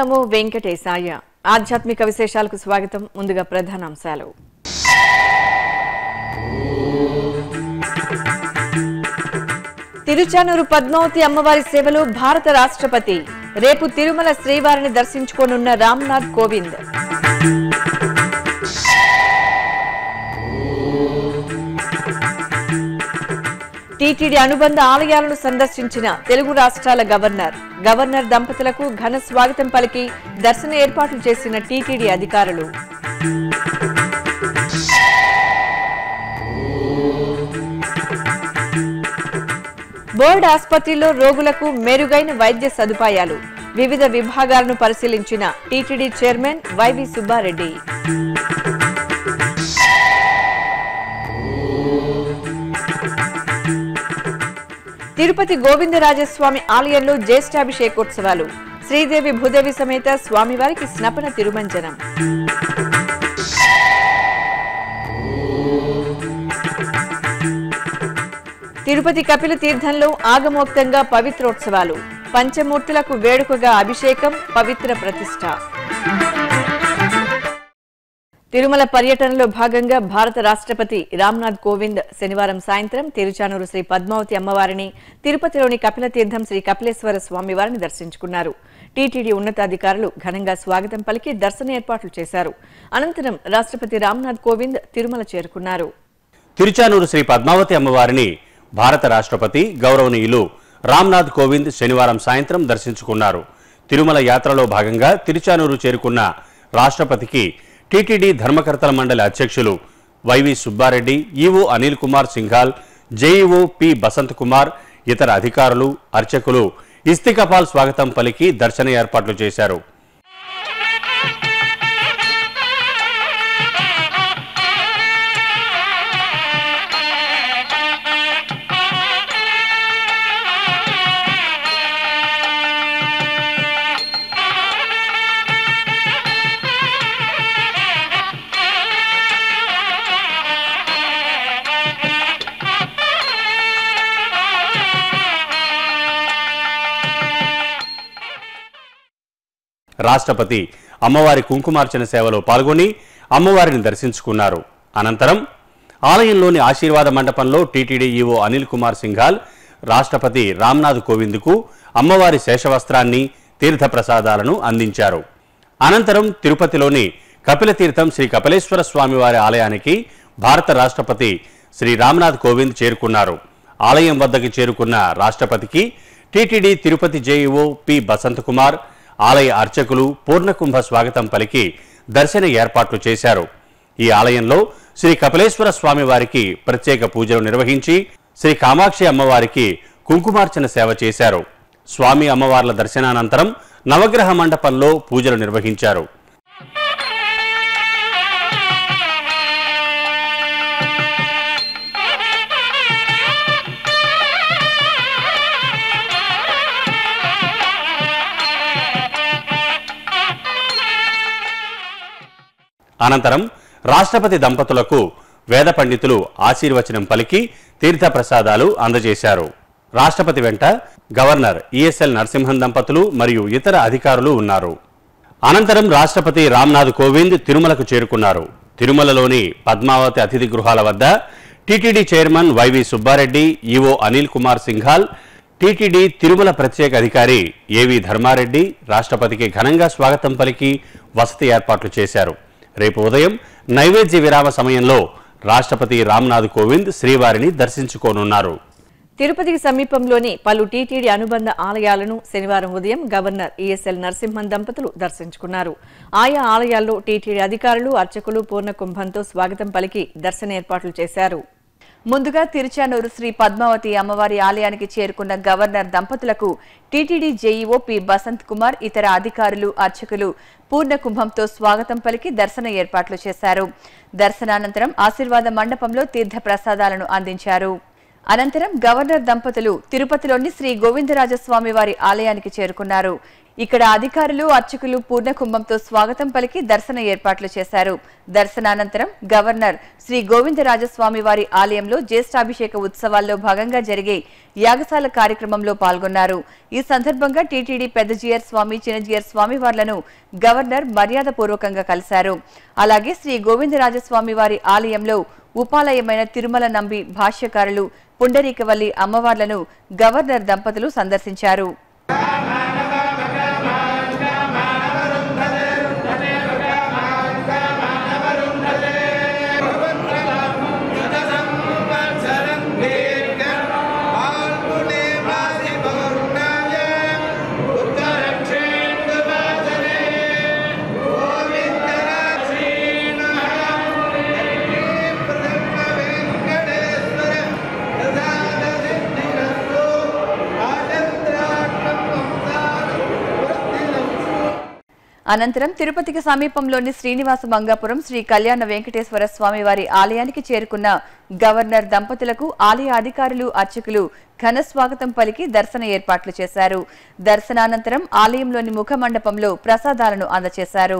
నమో వెంకటేశాయ ఆధ్యాత్మిక విశేషాలకు స్వాగతం ముందుగా ప్రధానాంశాలు తిరుచానూరు పద్మావతి అమ్మవారి సేవలు భారత రాష్ట్రపతి రేపు తిరుమల శ్రీవారిని దర్శించుకోనున్న రామ్నాథ్ కోవింద్ టీటీడీ అనుబంధ ఆలయాలను సందర్శించిన తెలుగు రాష్ట్రాల గవర్నర్ గవర్నర్ దంపతులకు ఘన స్వాగతం పలికి దర్శన ఏర్పాట్లు చేసిన టీటీడీ అధికారులు బోర్డు ఆసుపత్రిలో రోగులకు మెరుగైన వైద్య సదుపాయాలు వివిధ విభాగాలను పరిశీలించిన TTD chairman Y V Subbareddy Tirupati Govindarajaswamy ఆలయంలో జ్యేష్ఠాభిషేకోత్సవాలు శ్రీదేవి భూదేవి సమేత స్వామివారికి స్నపన తిరుమంజనం తిరుపతి కపిల తీర్థంలో ఆగమోక్తంగా పవిత్రోత్సవాలు పంచమూర్తులకు వేడుకగా అభిషేకం పవిత్ర ప్రతిష్ఠ తిరుమల పర్యటనలో భాగంగా భారత రాష్ట్రపతి రామ్నాథ్ కోవింద్ శనివారం సాయంత్రం తిరుచానూరు శ్రీ పద్మావతి అమ్మవారిని తిరుపతిలోని కపిల తీర్థం శ్రీ కపిలేశ్వర స్వామివారిని దర్శించుకున్నారు టీటీడీ ఉన్నతాధికారులు ఘనంగా స్వాగతం పలికి దర్శన ఏర్పాట్లు చేశారు అనంతరం రాష్ట్రపతి రామ్నాథ్ కోవింద్ తిరుమల చేరుకున్నారు తిరుచానూరు శ్రీ పద్మావతి అమ్మవారిని భారత రాష్ట్రపతి గౌరవనీయులు రామ్నాథ్ కోవింద్ శనివారం సాయంత్రం దర్శించుకున్నారు తిరుమల యాత్రలో భాగంగా తిరుచానూరు చేరుకున్న రాష్ట్రపతికి టీటీడీ ధర్మకర్తల మండలి అధ్యక్షులు Y V Subbareddy EO Anil Kumar Singhal JEO P Basanth Kumar ఇతర అధికారులు అర్చకులు ఇస్తికపాల్ స్వాగతం పలికి దర్శన ఏర్పాట్లు చేశారు రాష్ట్రపతి అమ్మవారి కుంకుమార్చన సేవలో పాల్గొని అమ్మవారిని దర్శించుకున్నారు అనంతరం ఆలయంలోని ఆశీర్వాద మండపంలో టీటీడీ ఈవో అనిల్ కుమార్ సింఘాల్ రాష్ట్రపతి రామ్నాథ్ కోవింద్కు అమ్మవారి శేషవస్త్రాన్ని తీర్థప్రసాదాలను అందించారు అనంతరం తిరుపతిలోని కపిలతీర్థం శ్రీ కపిలేశ్వర స్వామివారి ఆలయానికి భారత రాష్ట్రపతి శ్రీ రామ్నాథ్ కోవింద్ చేరుకున్నారు ఆలయం వద్దకు చేరుకున్న రాష్ట్రపతికి TTD Tirupati JEO P Basanth Kumar ఆలయ అర్చకులు పూర్ణకుంభ స్వాగతం పలికి దర్శన ఏర్పాట్లు చేశారు ఈ ఆలయంలో శ్రీ కపిలేశ్వర స్వామి వారికి ప్రత్యేక పూజలు నిర్వహించి శ్రీ కామాక్షి అమ్మవారికి కుంకుమార్చన సేవ చేశారు స్వామి అమ్మవార్ల దర్శనానంతరం నవగ్రహ మండపంలో పూజలు నిర్వహించారు అనంతరం రాష్ట్రపతి దంపతులకు వేద పండితులు ఆశీర్వచనం పలికి తీర్థప్రసాదాలు అందజేశారు రాష్ట్రపతి వెంట గవర్నర్ ఈఎస్ఎల్ నరసింహన్ దంపతులు మరియు ఇతర అధికారులు ఉన్నారు అనంతరం రాష్ట్రపతి రామ్నాథ్ కోవింద్ తిరుమలకు చేరుకున్నారు తిరుమలలోని పద్మావతి అతిథి గృహాల వద్ద TTD chairman Y V Subbareddy EO Anil Kumar Singhal TTD Tirumala ప్రత్యేక అధికారి ఏవి ధర్మారెడ్డి రాష్ట్రపతికి ఘనంగా స్వాగతం పలికి వసతి ఏర్పాట్లు చేశారు రేపు ఉదయం నైవేద్య విరామ సమయంలో రాష్ట్రపతి రామ్నాథ్ కోవింద్ శ్రీవారిని దర్శించుకోనున్నారు తిరుపతికి సమీపంలోని పలు టీటీడీ అనుబంధ ఆలయాలను శనివారం ఉదయం గవర్నర్ ఈఎస్ఎల్ నరసింహన్ దంపతులు దర్శించుకున్నారు ఆయా ఆలయాల్లో టీటీడీ అధికారులు అర్చకులు పూర్ణ కుంభంతో స్వాగతం పలికి దర్శన ఏర్పాట్లు చేశారు ముందుగా తిరుచానూరు శ్రీ పద్మావతి అమ్మవారి ఆలయానికి చేరుకున్న గవర్నర్ దంపతులకు TTD JEO P Basanth Kumar ఇతర అధికారులు అర్చకులు పూర్ణ కుంభంతో స్వాగతం పలికి దర్శన ఏర్పాట్లు చేశారు దర్శనానంతరం ఆశీర్వాద మండపంలో తీర్థ ప్రసాదాలను అందించారు అనంతరం గవర్నర్ దంపతులు తిరుపతిలోని శ్రీ గోవిందరాజస్వామి వారి ఆలయానికి చేరుకున్నారు ఇక్కడ అధికారులు అర్చకులు పూర్ణ కుంభంతో స్వాగతం పలికి దర్శన ఏర్పాట్లు చేశారు దర్శనానంతరం గవర్నర్ శ్రీ గోవిందరాజస్వామి వారి ఆలయంలో జ్యేష్ఠాభిషేక ఉత్సవాల్లో భాగంగా జరిగే యాగశాల కార్యక్రమంలో పాల్గొన్నారు ఈ సందర్భంగా టీటీడీ పెద్ద జియర్ స్వామి చిన్నజియర్ స్వామి వార్లను గవర్నర్ మర్యాదపూర్వకంగా కలిశారు అలాగే శ్రీ గోవిందరాజస్వామి వారి ఆలయంలో ఉపాలయమైన తిరుమల నంబి భాష్యకారులు పుండరీకవల్లి అమ్మవార్లను గవర్నర్ దంపతులు సందర్శించారు అనంతరం తిరుపతికి సమీపంలోని శ్రీనివాస మంగాపురం శ్రీ కళ్యాణ వెంకటేశ్వర స్వామి వారి ఆలయానికి చేరుకున్న గవర్నర్ దంపతులకు ఆలయ అధికారులు అర్చకులు ఘన స్వాగతం పలికి దర్శన ఏర్పాట్లు చేశారు దర్శనానంతరం ఆలయంలోని ముఖ మండపంలో ప్రసాదాలను అందజేశారు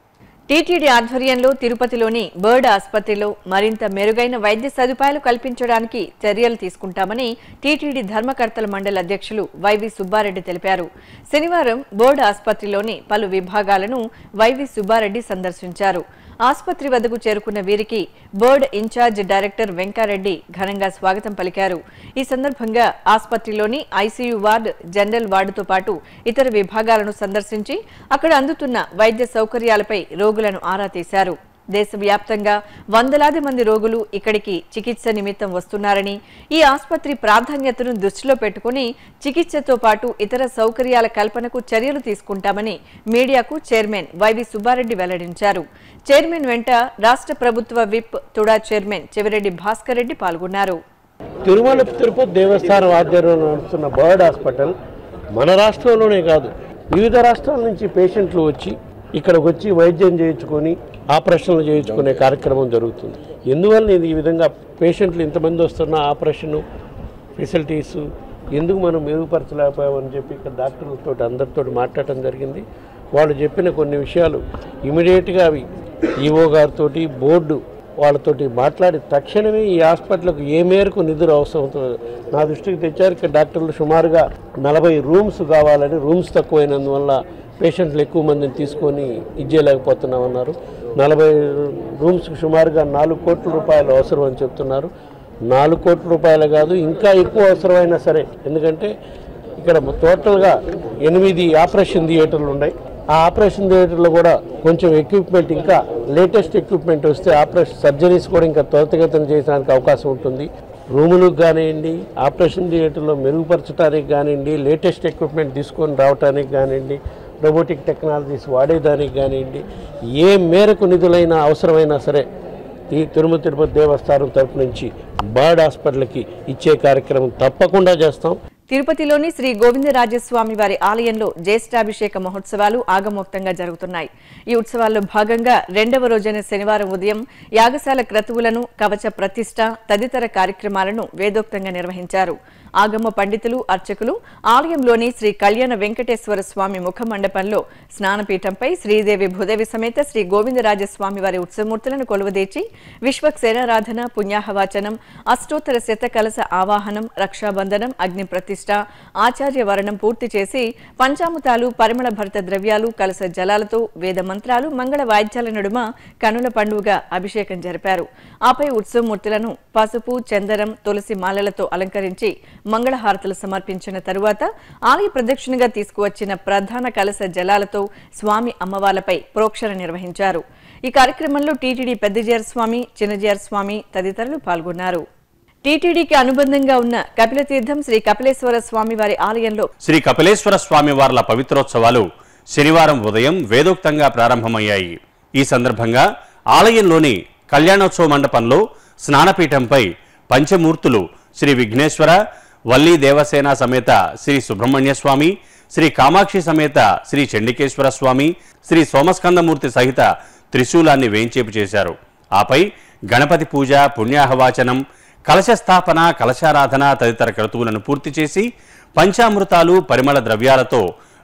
టీటీడీ ఆధ్వర్యంలో తిరుపతిలోని బర్డ్ ఆసుపత్రిలో మరింత మెరుగైన వైద్య సదుపాయాలు కల్పించడానికి చర్యలు తీసుకుంటామని టీటీడీ ధర్మకర్తల మండలి అధ్యక్షులు వైవి సుబ్బారెడ్డి తెలిపారు శనివారం బోర్డు ఆసుపత్రిలోని పలు విభాగాలను వైవి సుబ్బారెడ్డి సందర్శించారు ఆసుపత్రి వద్దకు చేరుకున్న వీరికి బోర్డ్ ఇన్ఛార్జ్ డైరెక్టర్ వెంకారెడ్డి ఘనంగా స్వాగతం పలికారు ఈ సందర్భంగా ఆసుపత్రిలోని ఐసీయూ వార్డు జనరల్ వార్డుతో పాటు ఇతర విభాగాలను సందర్శించి అక్కడ అందుతున్న వైద్య సౌకర్యాలపై రోగులను ఆరా తీశారు దేశవ్యాప్తంగా వందలాది మంది రోగులు ఇక్కడికి చికిత్స నిమిత్తం వస్తున్నారని ఈ ఆసుపత్రి ప్రాధాన్యతను దృష్టిలో పెట్టుకుని చికిత్సతో పాటు ఇతర సౌకర్యాల కల్పనకు చర్యలు తీసుకుంటామని మీడియాకు చైర్మన్ వైవి సుబ్బారెడ్డి వెల్లడించారు చైర్మన్ వెంట రాష్ట్ర ప్రభుత్వ whip TUDA chairman Chevireddy Bhaskar Reddy పాల్గొన్నారు తిరుమల తిరుపతి దేవస్థానం ఆధ్వర్యంలో నడుస్తున్న బర్డ్ హాస్పిటల్ మన రాష్ట్రంలోనే కాదు వివిధ రాష్ట్రాల నుంచి పేషెంట్లు వచ్చి ఇక్కడికి వచ్చి వైద్యం చేయించుకొని ఆపరేషన్లు చేయించుకునే కార్యక్రమం జరుగుతుంది ఎందువల్ల ఇది ఈ విధంగా పేషెంట్లు ఇంతమంది వస్తున్న ఆపరేషను ఫెసిలిటీస్ ఎందుకు మనం మెరుగుపరచలేకపోయామని చెప్పి ఇక్కడ డాక్టర్లతో అందరితో మాట్లాడటం జరిగింది వాళ్ళు చెప్పిన కొన్ని విషయాలు ఇమీడియట్గా అవి ఈఓ గారితో బోర్డు వాళ్ళతోటి మాట్లాడి తక్షణమే ఈ హాస్పిటల్కు ఏ మేరకు నిధులు అవసరం అవుతుందో నా దృష్టికి తెచ్చారు ఇక్కడ డాక్టర్లు సుమారుగా నలభై రూమ్స్ కావాలని రూమ్స్ తక్కువైనందువల్ల పేషెంట్లు ఎక్కువ మందిని తీసుకొని ఇచ్చేయలేకపోతున్నామన్నారు నలభై రూమ్స్కి సుమారుగా నాలుగు కోట్ల రూపాయలు అవసరం అని చెప్తున్నారు నాలుగు కోట్ల రూపాయలు కాదు ఇంకా ఎక్కువ అవసరమైనా సరే ఎందుకంటే ఇక్కడ టోటల్గా ఎనిమిది ఆపరేషన్ థియేటర్లు ఉన్నాయి ఆ ఆపరేషన్ థియేటర్లో కూడా కొంచెం ఎక్విప్మెంట్ ఇంకా లేటెస్ట్ ఎక్విప్మెంట్ వస్తే ఆపరేషన్ సర్జరీస్ కూడా ఇంకా త్వరితగతిన చేయడానికి అవకాశం ఉంటుంది రూములకు కానివ్వండి ఆపరేషన్ థియేటర్లో మెరుగుపరచడానికి కానివ్వండి లేటెస్ట్ ఎక్విప్మెంట్ తీసుకొని రావడానికి కానివ్వండి రోబోటిక్ టెక్నాలజీస్ వాడేదానికి కానివ్వండి ఏ మేరకు నిధులైనా అవసరమైనా సరే ఈ తిరుమల తిరుపతి దేవస్థానం తరపు నుంచి బర్డ్ హాస్పిటల్కి ఇచ్చే కార్యక్రమం తప్పకుండా చేస్తాం తిరుపతిలోని శ్రీ గోవిందరాజస్వామి వారి ఆలయంలో జ్యేష్ఠాభిషేక మహోత్సవాలు ఆగమోక్తంగా జరుగుతున్నాయి ఈ ఉత్సవాల్లో భాగంగా రెండవ రోజైన శనివారం ఉదయం యాగశాల క్రతువులను కవచ ప్రతిష్ట తదితర కార్యక్రమాలను వేదోక్తంగా నిర్వహించారు ఆగమ పండితులు అర్చకులు ఆలయంలోని శ్రీ కళ్యాణ వెంకటేశ్వర స్వామి ముఖ మండపంలో స్నానపీఠంపై శ్రీదేవి భూదేవి సమేత శ్రీ గోవిందరాజస్వామి వారి ఉత్సవమూర్తులను కొలువదీచి విశ్వక్సేనారాధన పుణ్యాహవాచనం అష్టోత్తర శత కలశ ఆవాహనం రక్షాబంధనం అగ్ని ప్రతిష్ట ఆచార్య వరణం పూర్తి చేసి పంచామృతాలు పరిమళ భరిత ద్రవ్యాలు కలశ జలాలతో వేద మంత్రాలు మంగళ వాయిద్యాల నడుమ కనుల పండుగ అభిషేకం జరిపారు ఆపై ఉత్సవమూర్తులను పసుపు చందనం తులసి మాలలతో అలంకరించి మంగళహారతులు సమర్పించిన తరువాత ఆలయ ప్రదక్షిణగా తీసుకువచ్చిన ప్రధాన కలశ జలాలతో స్వామి అమ్మవార్లపై ప్రోక్షణ నిర్వహించారు ఈ కార్యక్రమంలో టీటీడీ పెద్దజీఆర్ స్వామి చిన్నజీఆర్ స్వామి తదితరులు పాల్గొన్నారు టీటీడీకి అనుబంధంగా ఉన్న కపిలతీర్థం శ్రీ కపిలేశ్వర స్వామి వారి ఆలయంలో శ్రీ కపిలేశ్వర స్వామి వార్ల పవిత్రోత్సవాలు శనివారం ఉదయం వేదోక్తంగా ప్రారంభమయ్యాయి ఈ సందర్భంగా ఆలయంలోని కళ్యాణోత్సవ మండపంలో స్నానపీఠంపై పంచమూర్తులు శ్రీ విఘ్నేశ్వర వల్లీ దేవసేన సమేత శ్రీ సుబ్రహ్మణ్య స్వామి శ్రీ కామాక్షి సమేత శ్రీ చండికేశ్వర స్వామి శ్రీ సోమస్కందమూర్తి సహిత త్రిశూలాన్ని వేంచేపు చేశారు ఆపై గణపతి పూజ పుణ్యాహవాచనం కలశ స్థాపన కలశారాధన తదితర క్రతువులను పూర్తి చేసి పంచామృతాలు పరిమళ ద్రవ్యాలతో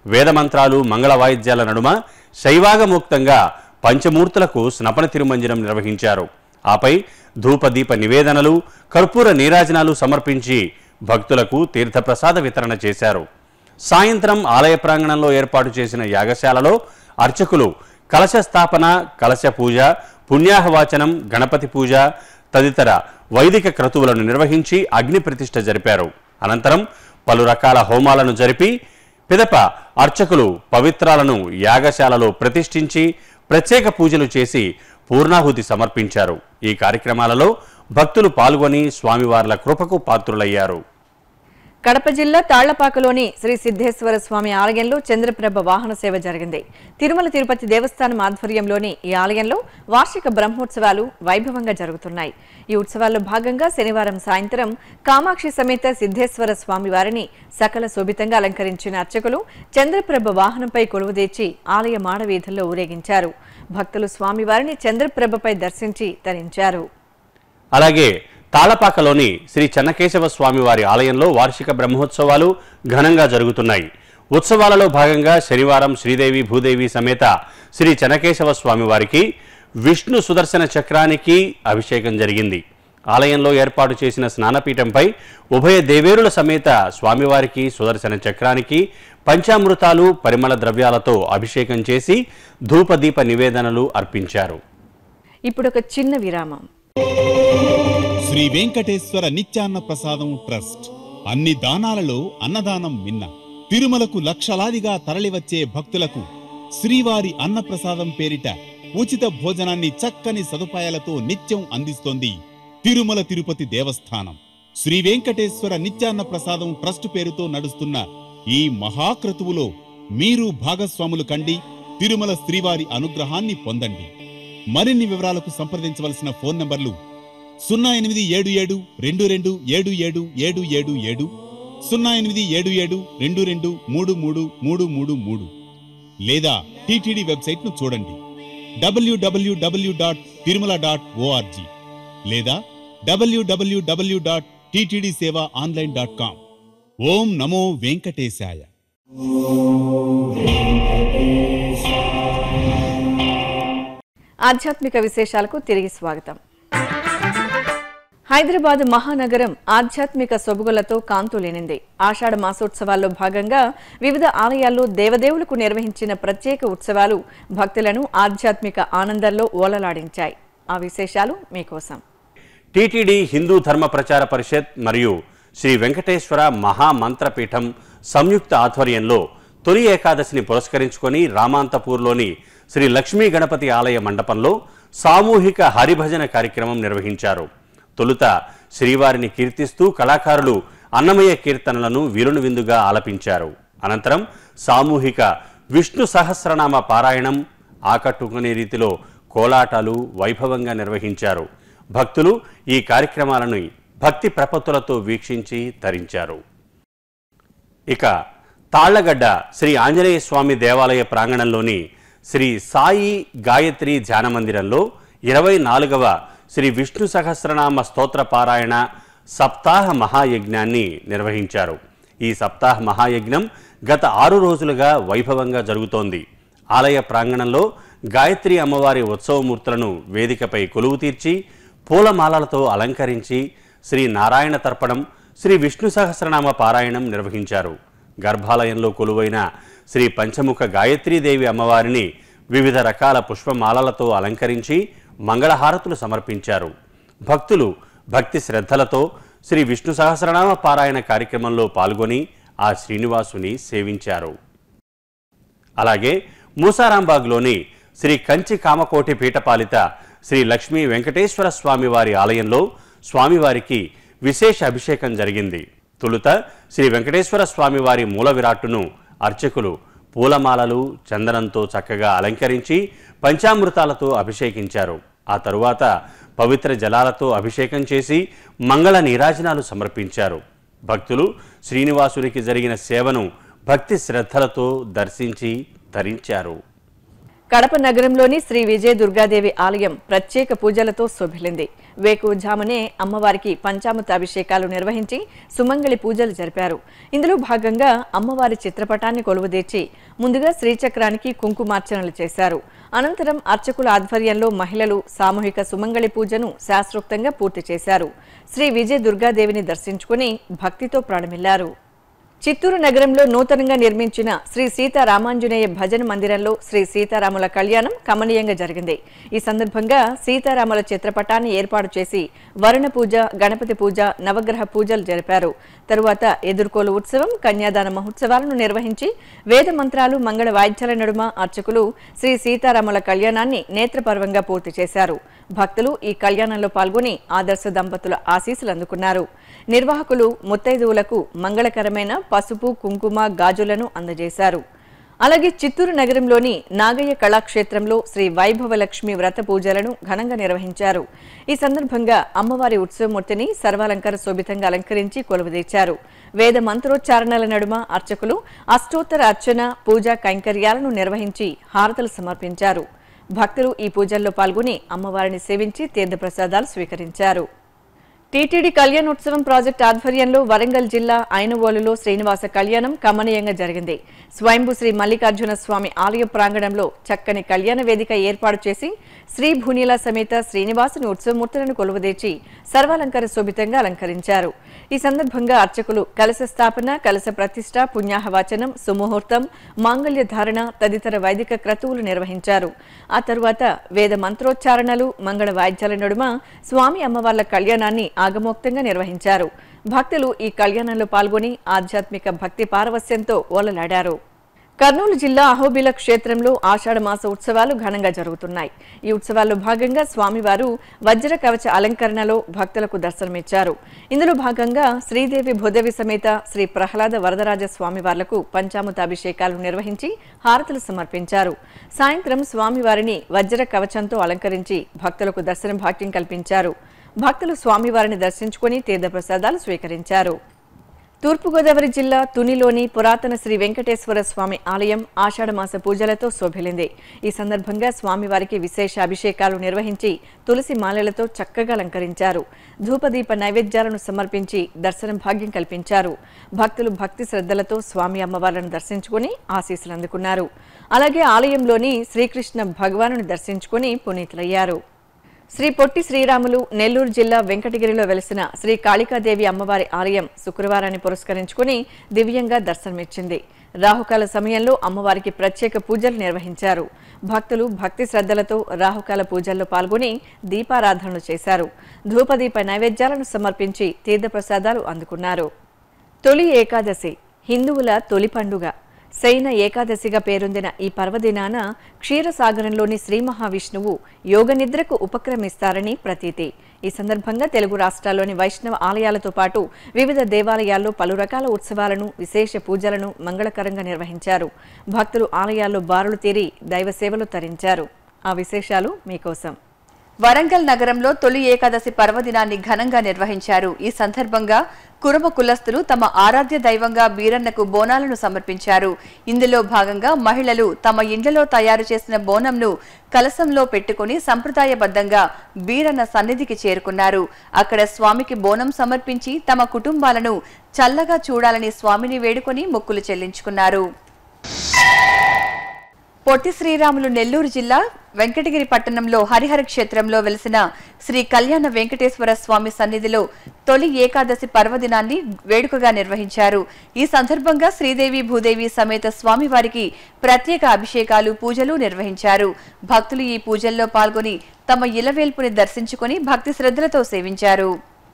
వేదమంత్రాలు మంగళ వాయిద్యాల నడుమ శైవాగముక్తంగా పంచమూర్తులకు స్నపన తిరుమంజనం నిర్వహించారు ఆపై ధూపదీప నివేదనలు కర్పూర నీరాజనాలు సమర్పించి భక్తులకు తీర్థప్రసాద వితరణ చేశారు సాయంత్రం ఆలయ ప్రాంగణంలో ఏర్పాటు చేసిన యాగశాలలో అర్చకులు కలశ స్థాపన కలశ పూజ పుణ్యాహవాచనం గణపతి పూజ తదితర వైదిక క్రతువులను నిర్వహించి అగ్ని ప్రతిష్ఠ జరిపారు అనంతరం పలు రకాల హోమాలను జరిపి పిదప అర్చకులు పవిత్రాలను యాగశాలలో ప్రతిష్ఠించి ప్రత్యేక పూజలు చేసి పూర్ణాహుతి సమర్పించారు ఈ కార్యక్రమాలలో భక్తులు పాల్గొని స్వామివార్ల కృపకు పాత్రులయ్యారు కడప జిల్లా తాళ్లపాకలోని శ్రీ సిద్ధేశ్వర స్వామి ఆలయంలో చంద్రప్రభ వాహన సేవ జరిగింది తిరుమల తిరుపతి దేవస్థానం ఆధ్వర్యంలోని ఈ ఆలయంలో వార్షిక బ్రహ్మోత్సవాలు వైభవంగా జరుగుతున్నాయి ఈ ఉత్సవాల్లో భాగంగా శనివారం సాయంత్రం కామాక్షి సమేత సిద్ధేశ్వర స్వామి వారిని సకల శోభితంగా అలంకరించిన అర్చకులు చంద్రప్రభ వాహనంపై కొలువుదీర్చి ఆలయ మాడవీధుల్లో ఊరేగించారు భక్తులు స్వామివారిని చంద్రప్రభపై దర్శించి తరించారు అలాగే తాళపాకలోని శ్రీ చెన్నకేశవ స్వామివారి ఆలయంలో వార్షిక బ్రహ్మోత్సవాలు ఘనంగా జరుగుతున్నాయి ఉత్సవాలలో భాగంగా శనివారం శ్రీదేవి భూదేవి సమేత శ్రీ చెన్నకేశవ స్వామివారికి విష్ణు సుదర్శన చక్రానికి అభిషేకం జరిగింది ఆలయంలో ఏర్పాటు చేసిన స్నానపీఠంపై ఉభయ దేవేరుల సమేత స్వామివారికి సుదర్శన చక్రానికి పంచామృతాలు పరిమళ ద్రవ్యాలతో అభిషేకం చేసి ధూపదీప నివేదనలు అర్పించారు ఇప్పుడు ఒక చిన్న విరామం శ్రీ వెంకటేశ్వర నిత్యాన్న ప్రసాదం ట్రస్ట్ అన్ని దానాలలో అన్నదానం మిన్న తిరుమలకు లక్షలాదిగా తరలివచ్చే భక్తులకు శ్రీవారి అన్నప్రసాదం పేరిట ఉచిత భోజనాన్ని చక్కని సదుపాయాలతో నిత్యం అందిస్తోంది తిరుమల తిరుపతి దేవస్థానం శ్రీ వెంకటేశ్వర నిత్యాన్న ప్రసాదం ట్రస్ట్ పేరుతో నడుస్తున్న ఈ మహాక్రతువులో మీరు భాగస్వాములు కండి తిరుమల శ్రీవారి అనుగ్రహాన్ని పొందండి మరిన్ని వివరాలకు సంప్రదించవలసిన ఫోన్ నంబర్లు సున్నా ఎనిమిది ఏడు ఏడు రెండు రెండు ఏడు ఏడు ఏడు ఏడు ఏడు సున్నా ఎనిమిది ఏడు ఏడు రెండు రెండు మూడు మూడు మూడు మూడు మూడు లేదా టీటీడీ వెబ్సైట్ ను చూడండి W W W dot Tirumala dot O R G లేదా W W W dot TTD seva online dot com ఓం నమో వెంకటేశాయ ఆధ్యాత్మిక విశేషాలకు తిరిగి స్వాగతం హైదరాబాద్ మహానగరం ఆధ్యాత్మిక సొబగులతో కాంతులేనింది ఆషాఢ మాసోత్సవాల్లో భాగంగా వివిధ ఆలయాల్లో దేవదేవులకు నిర్వహించిన ప్రత్యేక ఉత్సవాలు భక్తులను ఆధ్యాత్మిక ఆనందంలో ఓలలాడించాయి ఆ విశేషాలు మీకోసం టీటీడీ హిందూ ధర్మ ప్రచార పరిషత్ మరియు శ్రీ వెంకటేశ్వర మహామంత్రపీఠం సంయుక్త ఆధ్వర్యంలో తొలి ఏకాదశిని పురస్కరించుకొని రామాంతపూర్లోని శ్రీ లక్ష్మీ గణపతి ఆలయ మండపంలో సామూహిక హరిభజన కార్యక్రమం నిర్వహించారు తొలుత శ్రీవారిని కీర్తిస్తూ కళాకారులు అన్నమయ్య కీర్తనలను వీరుని విందుగా ఆలపించారు అనంతరం సామూహిక విష్ణు సహస్రనామ పారాయణం ఆకట్టుకునే రీతిలో కోలాటాలు వైభవంగా నిర్వహించారు భక్తులు ఈ కార్యక్రమాలను భక్తి ప్రపత్తులతో వీక్షించి తరించారు ఇక తాళ్లగడ్డ శ్రీ ఆంజనేయ స్వామి దేవాలయ ప్రాంగణంలోని శ్రీ సాయి గాయత్రి ధ్యాన మందిరంలో ఇరవై నాలుగవ శ్రీ విష్ణు సహస్రనామ స్తోత్ర పారాయణ సప్తాహ మహాయజ్ఞాన్ని నిర్వహించారు ఈ సప్తాహ మహాయజ్ఞం గత ఆరు రోజులుగా వైభవంగా జరుగుతోంది ఆలయ ప్రాంగణంలో గాయత్రి అమ్మవారి ఉత్సవమూర్తులను వేదికపై కొలువు తీర్చి పూలమాలలతో అలంకరించి శ్రీ నారాయణ తర్పణం శ్రీ విష్ణు సహస్రనామ పారాయణం నిర్వహించారు గర్భాలయంలో కొలువైన శ్రీ పంచముఖ గాయత్రీదేవి అమ్మవారిని వివిధ రకాల పుష్పమాలలతో అలంకరించి మంగళహారతులు సమర్పించారు భక్తులు భక్తి శ్రద్ధలతో శ్రీ విష్ణు సహస్రనామ పారాయణ కార్యక్రమంలో పాల్గొని ఆ శ్రీనివాసుని సేవించారు అలాగే మూసారాంబాగ్లోని శ్రీ కంచి కామకోటి పీఠపాలిత శ్రీ లక్ష్మీ వెంకటేశ్వర స్వామివారి ఆలయంలో స్వామివారికి విశేష అభిషేకం జరిగింది తొలుత శ్రీ వెంకటేశ్వర స్వామివారి మూల విరాట్టును అర్చకులు పూలమాలలు చందనంతో చక్కగా అలంకరించి పంచామృతాలతో అభిషేకించారు ఆ తరువాత పవిత్ర జలాలతో అభిషేకం చేసి మంగళ నీరాజనాలు సమర్పించారు భక్తులు శ్రీనివాసునికి జరిగిన సేవను భక్తి శ్రద్ధలతో దర్శించి తరించారు కడప నగరంలోని శ్రీ విజయ దుర్గాదేవి ఆలయం ప్రత్యేక పూజలతో శోభిల్లింది వేకువజామునే అమ్మవారికి పంచామృత అభిషేకాలు నిర్వహించి సుమంగళి పూజలు జరిపారు ఇందులో భాగంగా అమ్మవారి చిత్రపటాన్ని కొలువుదీర్చి ముందుగా శ్రీచక్రానికి కుంకుమార్చనలు చేశారు అనంతరం అర్చకుల ఆధ్వర్యంలో మహిళలు సామూహిక సుమంగళి పూజను శాస్త్రోక్తంగా పూర్తి చేశారు శ్రీ విజయ దుర్గాదేవిని దర్శించుకుని భక్తితో ప్రాణమిల్లారు చిత్తూరు నగరంలో నూతనంగా నిర్మించిన శ్రీ సీతారామాంజనేయ భజన మందిరంలో శ్రీ సీతారాముల కళ్యాణం కమనీయంగా జరిగింది ఈ సందర్భంగా సీతారాముల చిత్రపటాన్ని ఏర్పాటు చేసి వరుణ పూజ గణపతి పూజ నవగ్రహ పూజలు జరిపారు తరువాత ఎదుర్కోలు ఉత్సవం కన్యాదాన మహోత్సవాలను నిర్వహించి వేద మంత్రాలు మంగళ వాయిద్యాల నడుమ అర్చకులు శ్రీ సీతారాముల కళ్యాణాన్ని నేత్రపర్వంగా పూర్తి చేశారు భక్తులు ఈ కళ్యాణంలో పాల్గొని ఆదర్శ దంపతుల ఆశీస్సులు అందుకున్నారు నిర్వాహకులు ముత్తైదువులకు మంగళకరమైన పసుపు కుంకుమ గాజులను అందజేశారు అలాగే చిత్తూరు నగరంలోని నాగయ్య కళాక్షేత్రంలో శ్రీ వైభవలక్ష్మి వ్రత పూజలను ఘనంగా నిర్వహించారు ఈ సందర్భంగా అమ్మవారి ఉత్సవమూర్తిని సర్వాలంకార శోభితంగా అలంకరించి కొలువుదీర్చారు వేద మంత్రోచ్చారణల నడుమ అర్చకులు అష్టోత్తర అర్చన పూజా కైంకర్యాలను నిర్వహించి హారతలు సమర్పించారు భక్తులు ఈ పూజల్లో పాల్గొని అమ్మవారిని సేవించి తీర్థప్రసాదాలు స్వీకరించారు టీటీడీ కళ్యాణోత్సవం ప్రాజెక్టు ఆధ్వర్యంలో వరంగల్ జిల్లా ఐనవోలులో శ్రీనివాస కళ్యాణం కమనీయంగా జరిగింది స్వయంభు శ్రీ మల్లికార్జున స్వామి ఆలయ ప్రాంగణంలో చక్కని కళ్యాణ వేదిక ఏర్పాటు చేసి శ్రీ భూనీల సమేత శ్రీనివాసుని ఉత్సవమూర్తులను కొలువుదీర్చి సర్వాలంకార శోభితంగా అలంకరించారు ఈ సందర్భంగా అర్చకులు కలశ స్థాపన కలశ ప్రతిష్ట పుణ్యాహవాచనం సుముహూర్తం మాంగళ్య ధారణ తదితర వైదిక క్రతువులు నిర్వహించారు ఆ తరువాత వేద మంత్రోచ్చారణలు మంగళ వాయిద్యాల నడుమ స్వామి అమ్మవార్ల కళ్యాణాన్ని ఆగమోక్తంగా నిర్వహించారు భక్తులు ఈ కళ్యాణంలో పాల్గొని ఆధ్యాత్మిక భక్తి పారవస్యంతో ఓలలాడారు కర్నూలు జిల్లా అహోబిల క్షేత్రంలో ఆషాఢ మాస ఉత్సవాలు ఘనంగా జరుగుతున్నాయి ఈ ఉత్సవాల్లో భాగంగా స్వామివారు వజ్ర కవచ అలంకరణలో భక్తులకు దర్శనమిచ్చారు ఇందులో భాగంగా శ్రీదేవి భూదేవి సమేత శ్రీ ప్రహ్లాద వరదరాజ స్వామివార్లకు పంచామృత అభిషేకాలు నిర్వహించి హారతులు సమర్పించారు సాయంత్రం స్వామివారిని వజ్ర కవచంతో అలంకరించి భక్తులకు దర్శన భాగ్యం కల్పించారు భక్తులు స్వామివారిని దర్శించుకుని తీర్థప్రసాదాలు స్వీకరించారు తూర్పుగోదావరి జిల్లా తునిలోని పురాతన శ్రీ వెంకటేశ్వర స్వామి ఆలయం ఆషాఢమాస పూజలతో శోభిలింది ఈ సందర్భంగా స్వామివారికి విశేష అభిషేకాలు నిర్వహించి తులసి మాలలతో చక్కగా అలంకరించారు ధూపదీప నైవేద్యాలను సమర్పించి దర్శనం భాగ్యం కల్పించారు భక్తులు భక్తి శ్రద్ధలతో స్వామి అమ్మవార్లను దర్శించుకుని ఆశీస్సులు అందుకున్నారు అలాగే ఆలయంలోని శ్రీకృష్ణ భగవానుని దర్శించుకుని పునీతులయ్యారు శ్రీ పొట్టి శ్రీరాములు నెల్లూరు జిల్లా వెంకటగిరిలో వెలిసిన శ్రీ కాళికాదేవి అమ్మవారి ఆలయం శుక్రవారాన్ని పురస్కరించుకుని దివ్యంగా దర్శనమిచ్చింది రాహుకాల సమయంలో అమ్మవారికి ప్రత్యేక పూజలు నిర్వహించారు భక్తులు భక్తి శ్రద్ధలతో రాహుకాల పూజల్లో పాల్గొని దీపారాధనలు చేశారు ధూపదీప నైవేద్యాలను సమర్పించి తీర్థప్రసాదాలు అందుకున్నారు తొలి ఏకాదశి హిందువుల తొలి పండుగ శయన ఏకాదశిగా పేరొందిన ఈ పర్వదినాన క్షీరసాగరంలోని శ్రీ మహావిష్ణువు యోగ నిద్రకు ఉపక్రమిస్తారని ప్రతీతి ఈ సందర్భంగా తెలుగు రాష్ట్రాల్లోని వైష్ణవ ఆలయాలతో పాటు వివిధ దేవాలయాల్లో పలు రకాల ఉత్సవాలను విశేష పూజలను మంగళకరంగా నిర్వహించారు భక్తులు ఆలయాల్లో బారులు తీరి దైవ సేవలు తరించారు ఆ విశేషాలు మీకోసం వరంగల్ నగరంలో తొలి ఏకాదశి పర్వదినాన్ని ఘనంగా నిర్వహించారు ఈ సందర్భంగా కురుమ కులస్తులు తమ ఆరాధ్య దైవంగా బీరన్నకు బోనాలను సమర్పించారు ఇందులో భాగంగా మహిళలు తమ ఇండ్లలో తయారు చేసిన బోనంను కలసంలో పెట్టుకుని సంప్రదాయబద్ధంగా బీరన్న సన్నిధికి చేరుకున్నారు అక్కడ స్వామికి బోనం సమర్పించి తమ కుటుంబాలను చల్లగా చూడాలని స్వామిని వేడుకొని మొక్కులు చెల్లించుకున్నారు పొట్టి శ్రీరాములు నెల్లూరు జిల్లా వెంకటగిరి పట్టణంలో హరిహర క్షేత్రంలో వెలిసిన శ్రీ కళ్యాణ వెంకటేశ్వర స్వామి సన్నిధిలో తొలి ఏకాదశి పర్వదినాన్ని వేడుకగా నిర్వహించారు ఈ సందర్భంగా శ్రీదేవి భూదేవి సమేత స్వామివారికి ప్రత్యేక అభిషేకాలు పూజలు నిర్వహించారు భక్తులు ఈ పూజల్లో పాల్గొని తమ ఇలవేల్పుని దర్శించుకుని భక్తి శ్రద్ధలతో సేవించారు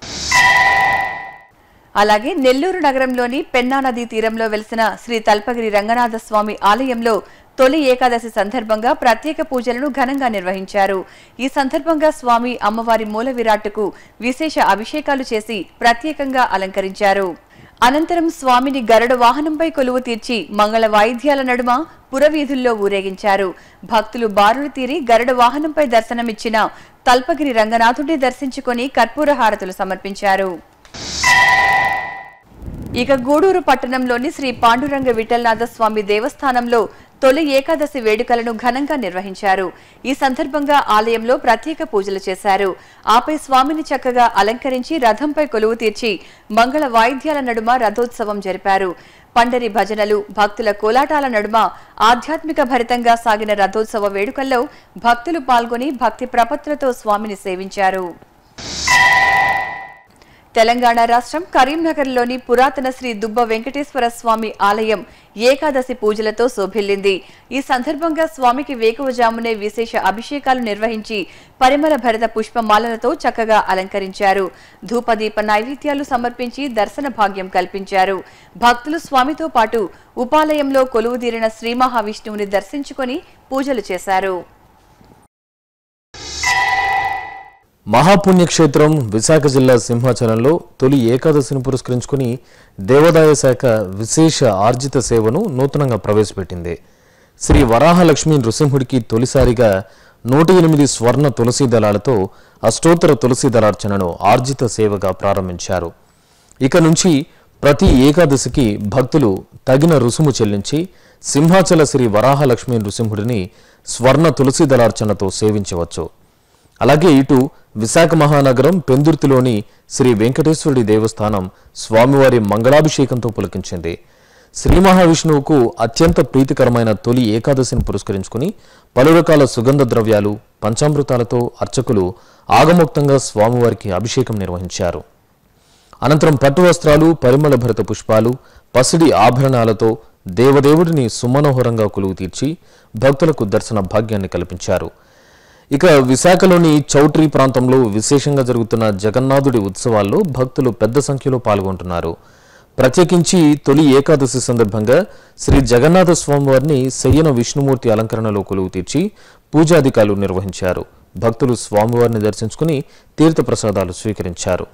అలాగే నెల్లూరు నగరంలోని పెన్నా నదీ తీరంలో వెలిసిన శ్రీ తల్పగిరి రంగనాథ స్వామి ఆలయంలో తొలి ఏకాదశి సందర్భంగా ప్రత్యేక పూజలను ఘనంగా నిర్వహించారు ఈ సందర్భంగా స్వామి అమ్మవారి మూల విరాట్టుకు విశేష అభిషేకాలు చేసి ప్రత్యేకంగా అలంకరించారు అనంతరం స్వామిని గరుడ వాహనంపై కొలువు తీర్చి మంగళ వాయిద్యాల నడుమ పురవీధుల్లో ఊరేగించారు భక్తులు బారులు తీరి గరుడ వాహనంపై దర్శనమిచ్చిన తల్పగిరి రంగనాథుడిని దర్శించుకొని కర్పూర హారతులు సమర్పించారు ఇక గూడూరు పట్టణంలోని శ్రీ పాండురంగ విఠలనాథ స్వామి దేవస్థానంలో తొలి ఏకాదశి వేడుకలను ఘనంగా నిర్వహించారు ఈ సందర్భంగా ఆలయంలో ప్రత్యేక పూజలు చేశారు ఆపై స్వామిని చక్కగా అలంకరించి రథంపై కొలువు తీర్చి మంగళ వాయిద్యాల నడుమ రథోత్సవం జరిపారు పండరి భజనలు భక్తుల కోలాటాల నడుమ ఆధ్యాత్మిక భరితంగా సాగిన రథోత్సవ వేడుకల్లో భక్తులు పాల్గొని భక్తి ప్రపత్తులతో స్వామిని సేవించారు తెలంగాణ రాష్ట్రం కరీంనగర్లోని పురాతన శ్రీ దుబ్బ వెంకటేశ్వర స్వామి ఆలయం ఏకాదశి పూజలతో శోభిల్లింది ఈ సందర్భంగా స్వామికి వేకువజామునే విశేష అభిషేకాలు నిర్వహించి పరిమళ భరిత పుష్పమాలలతో చక్కగా అలంకరించారు ధూపదీప నైవేద్యాలు సమర్పించి దర్శన భాగ్యం కల్పించారు భక్తులు స్వామితో పాటు ఉపాలయంలో కొలువుదీరిన శ్రీ మహావిష్ణువుని దర్శించుకొని పూజలు చేశారు మహాపుణ్యక్షేత్రం విశాఖ జిల్లా సింహాచలంలో తొలి ఏకాదశిని పురస్కరించుకుని దేవాదాయ శాఖ విశేష ఆర్జిత సేవను నూతనంగా ప్రవేశపెట్టింది శ్రీ వరాహలక్ష్మి నృసింహుడికి తొలిసారిగా నూట ఎనిమిది స్వర్ణ తులసి దళాలతో అష్టోత్తర తులసి దళార్చనను ఆర్జిత సేవగా ప్రారంభించారు ఇక నుంచి ప్రతి ఏకాదశికి భక్తులు తగిన రుసుము చెల్లించి సింహాచల శ్రీ వరాహలక్ష్మి నృసింహుడిని స్వర్ణ తులసి దళార్చనతో సేవించవచ్చు అలాగే ఇటు విశాఖ మహానగరం పెందుర్తిలోని శ్రీ వెంకటేశ్వరుడి దేవస్థానం స్వామివారి మంగళాభిషేకంతో పులకించింది శ్రీ మహావిష్ణువుకు అత్యంత ప్రీతికరమైన తొలి ఏకాదశిని పురస్కరించుకుని పలు రకాల సుగంధ ద్రవ్యాలు పంచామృతాలతో అర్చకులు ఆగమోక్తంగా స్వామివారికి అభిషేకం నిర్వహించారు అనంతరం పట్టు వస్త్రాలు పరిమళ భరిత పుష్పాలు పసిడి ఆభరణాలతో దేవదేవుడిని సుమనోహరంగా కొలువు తీర్చి భక్తులకు దర్శన భాగ్యాన్ని కల్పించారు ఇక విశాఖలోని చౌట్రీ ప్రాంతంలో విశేషంగా జరుగుతున్న జగన్నాథుడి ఉత్సవాల్లో భక్తులు పెద్ద సంఖ్యలో పాల్గొంటున్నారు ప్రత్యేకించి తొలి ఏకాదశి సందర్భంగా శ్రీ జగన్నాథ స్వామివారిని శయ్యన విష్ణుమూర్తి అలంకరణలో కొలువు తీర్చి పూజాధికారులు నిర్వహించారు భక్తులు స్వామివారిని దర్శించుకుని తీర్థప్రసాదాలు స్వీకరించారు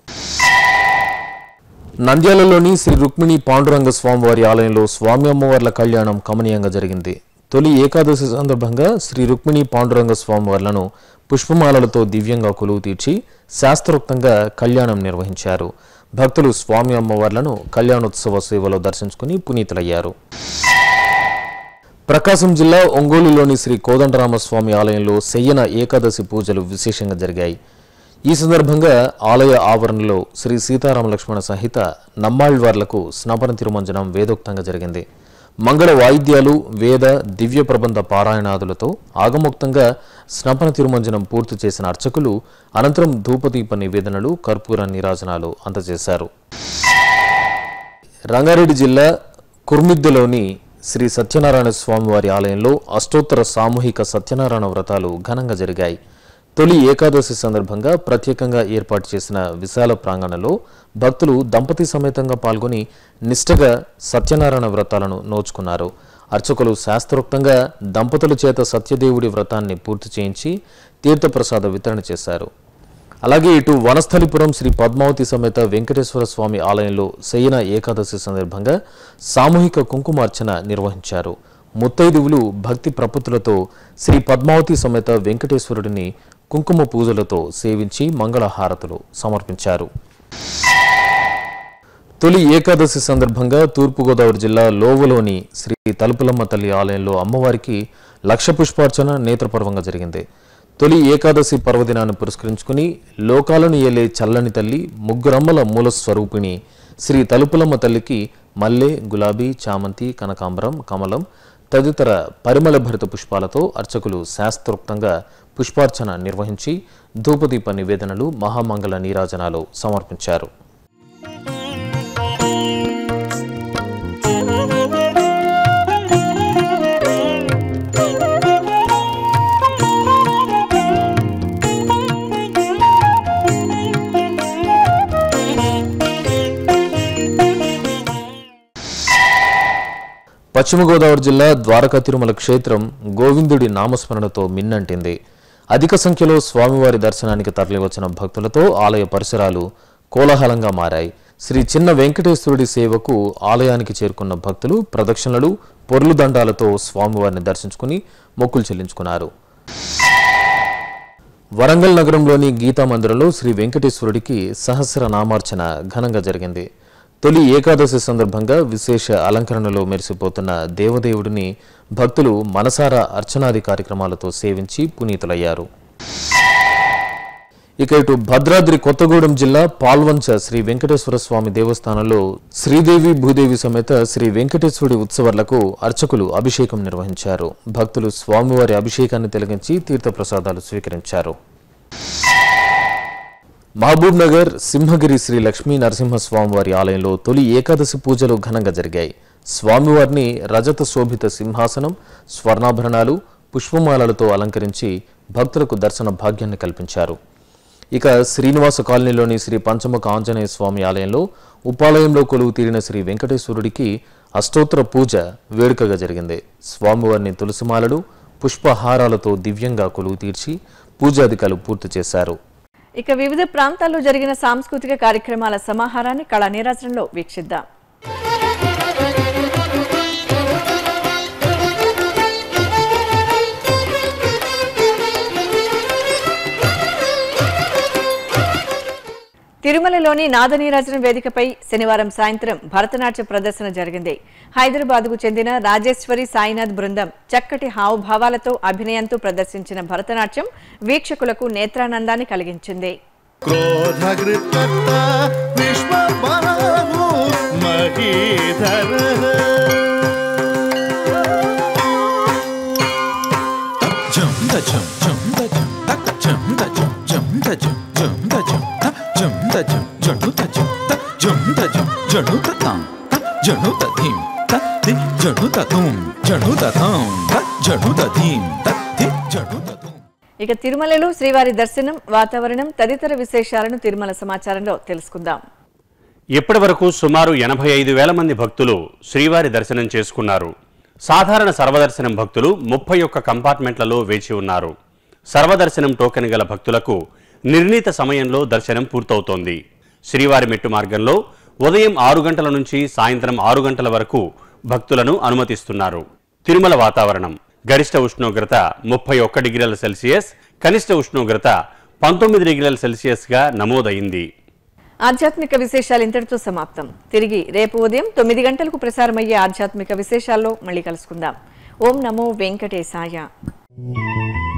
నంద్యాలలోని శ్రీ రుక్మిణి పాండురంగ స్వామివారి ఆలయంలో స్వామి అమ్మవార్ల కళ్యాణం కమనీయంగా జరిగింది తొలి ఏకాదశి సందర్భంగా శ్రీ రుక్మిణి పాండురంగ స్వామివార్లను పుష్పమాలలతో దివ్యంగా కొలువు తీర్చి శాస్త్రోక్తంగా కళ్యాణం నిర్వహించారు భక్తులు స్వామి అమ్మవార్లను కళ్యాణోత్సవ సేవలో దర్శించుకుని పునీతులయ్యారు ప్రకాశం జిల్లా ఒంగోలులోని శ్రీ కోదండరామస్వామి ఆలయంలో శయ్యన ఏకాదశి పూజలు విశేషంగా జరిగాయి ఈ సందర్భంగా ఆలయ ఆవరణలో శ్రీ సీతారామ లక్ష్మణ సహిత నమ్మాళ్వార్లకు స్నాపన తిరుమంజనం వేదోక్తంగా జరిగింది మంగళ వాయిద్యాలు వేద దివ్య ప్రబంధ పారాయణాదులతో ఆగమోక్తంగా స్నపన తిరుమంజనం పూర్తి చేసిన అర్చకులు అనంతరం ధూపదీప నివేదనలు కర్పూర నీరాజనాలు అందజేశారు రంగారెడ్డి జిల్లా కుర్మిద్దెలోని శ్రీ సత్యనారాయణ స్వామివారి ఆలయంలో అష్టోత్తర సామూహిక సత్యనారాయణ వ్రతాలు ఘనంగా జరిగాయి తొలి ఏకాదశి సందర్భంగా ప్రత్యేకంగా ఏర్పాటు చేసిన విశాల ప్రాంగణంలో భక్తులు దంపతి సమేతంగా పాల్గొని నిష్టగా సత్యనారాయణ వ్రతాలను నోచుకున్నారు అర్చకులు శాస్త్రోక్తంగా దంపతుల చేత సత్యదేవుడి వ్రతాన్ని పూర్తి చేయించి తీర్థప్రసాద వితరణ చేశారు అలాగే ఇటు వనస్థలిపురం శ్రీ పద్మావతి సమేత వెంకటేశ్వర స్వామి ఆలయంలో శయన ఏకాదశి సందర్భంగా సామూహిక కుంకుమార్చన నిర్వహించారు ముత్తైదువులు భక్తి ప్రపత్తులతో శ్రీ పద్మావతి సమేత వెంకటేశ్వరుడిని కుంకుమ పూజలతో సేవించి మంగళహారతులు సమర్పించారు తొలి ఏకాదశి సందర్భంగా తూర్పుగోదావరి జిల్లా లోవలోని శ్రీ తలుపులమ్మ తల్లి ఆలయంలో అమ్మవారికి లక్ష పుష్పార్చన నేత్రపర్వంగా జరిగింది తొలి ఏకాదశి పర్వదినాన్ని పురస్కరించుకుని లోకాలను ఏలే చల్లని తల్లి ముగ్గురమ్మల మూల స్వరూపిణి శ్రీ తలుపులమ్మ తల్లికి మల్లె గులాబీ చామంతి కనకాంబరం కమలం తదితర పరిమళ భరిత పుష్పాలతో అర్చకులు శాస్త్రోక్తంగా పుష్పార్చన నిర్వహించి ధూపదీప నివేదనలు మహామంగళ నీరాజనాలు సమర్పించారు పశ్చిమ గోదావరి జిల్లా ద్వారకా తిరుమల క్షేత్రం గోవిందుడి నామస్మరణతో మిన్నంటింది అధిక సంఖ్యలో స్వామివారి దర్శనానికి తరలివచ్చిన భక్తులతో ఆలయ పరిసరాలు కోలాహలంగా మారాయి శ్రీ చిన్న వెంకటేశ్వరుడి సేవకు ఆలయానికి చేరుకున్న భక్తులు ప్రదక్షిణలు పొర్లు దండాలతో స్వామివారిని దర్శించుకుని మొక్కులు చెల్లించుకున్నారు వరంగల్ నగరంలోని గీతా మందిరంలో శ్రీ వెంకటేశ్వరుడికి సహస్ర నామార్చన ఘనంగా జరిగింది తొలి ఏకాదశి సందర్భంగా విశేష అలంకరణలో మెరిసిపోతున్న దేవదేవుడిని భక్తులు మనసారా అర్చనాది కార్యక్రమాలతో సేవించి పునీతులయ్యారు ఇక ఇటు భద్రాద్రి కొత్తగూడెం జిల్లా పాల్వంచ శ్రీ వెంకటేశ్వర స్వామి దేవస్థానంలో శ్రీదేవి భూదేవి సమేత శ్రీ వెంకటేశ్వరుడి ఉత్సవాలకు అర్చకులు అభిషేకం నిర్వహించారు భక్తులు స్వామివారి అభిషేకాన్ని తిలగించి తీర్థప్రసాదాలు స్వీకరించారు మహబూబ్ నగర్ సింహగిరి శ్రీ లక్ష్మీ నరసింహస్వామివారి ఆలయంలో తొలి ఏకాదశి పూజలు ఘనంగా జరిగాయి స్వామివారిని రజత శోభిత సింహాసనం స్వర్ణాభరణాలు పుష్పమాలలతో అలంకరించి భక్తులకు దర్శన భాగ్యాన్ని కల్పించారు ఇక శ్రీనివాస కాలనీలోని శ్రీ పంచముఖ ఆంజనేయ స్వామి ఆలయంలో ఉపాలయంలో కొలువు తీరిన శ్రీ వెంకటేశ్వరుడికి అష్టోత్తర పూజ వేడుకగా జరిగింది స్వామివారిని తులసిమాలలు పుష్పహారాలతో దివ్యంగా కొలువు తీర్చి పూజాధికారులు పూర్తి చేశారు ఇక వివిధ ప్రాంతాల్లో జరిగిన సాంస్కృతిక కార్యక్రమాల సమాహారాన్ని కళా నీరాజనంలో వీక్షిద్దాం తిరుమలలోని నాదనీరాజనం వేదికపై శనివారం సాయంత్రం భరతనాట్య ప్రదర్శన జరిగింది హైదరాబాద్కు చెందిన రాజేశ్వరి సాయినాథ్ బృందం చక్కటి హావభావాలతో అభినయంతో ప్రదర్శించిన భరతనాట్యం వీక్షకులకు నేత్రానందాన్ని కలిగించింది क्रोधगृत्तत्ता विश्वबाहु महीधरः Jum da jum jum da jum da jum da jum jum da jum jum da jum da jum da jum janu da jum da jum da jum janu da tam da janu da dim da di janu da tum janu da tam da janu da dim da di janu da tum ఇక తిరుమలలో శ్రీవారి దర్శనం వాతావరణం తదితర విశేషాలను తిరుమల సమాచారంలో తెలుసుకుందాం ఇప్పటి వరకు సుమారు ఎనభై ఐదు వేల మంది భక్తులు శ్రీవారి దర్శనం చేసుకున్నారు సాధారణ సర్వదర్శనం భక్తులు ముప్పై ఒక్క కంపార్ట్మెంట్లలో వేచి ఉన్నారు సర్వదర్శనం టోకెన్ గల భక్తులకు నిర్ణీత సమయంలో దర్శనం పూర్తవుతోంది శ్రీవారి మెట్టు మార్గంలో ఉదయం ఆరు గంటల నుంచి సాయంత్రం ఆరు గంటల వరకు భక్తులను అనుమతిస్తున్నారు తిరుమల వాతావరణం గరిష్ట ఉష్ణోగ్రత ముప్పై ఒక్క డిగ్రీల సెల్సియస్ కనిష్ట ఉష్ణోగ్రత పంతొమ్మిది డిగ్రీల సెల్సియస్గా నమోదైంది ఆధ్యాత్మిక విశేషాలు ఇంతటితో సమాప్తం తిరిగి రేపు ఉదయం తొమ్మిది గంటలకు ప్రసారమయ్యే ఆధ్యాత్మిక విశేషాల్లో మళ్ళీ కలుసుకుందాం ఓం నమో వెంకటేశాయ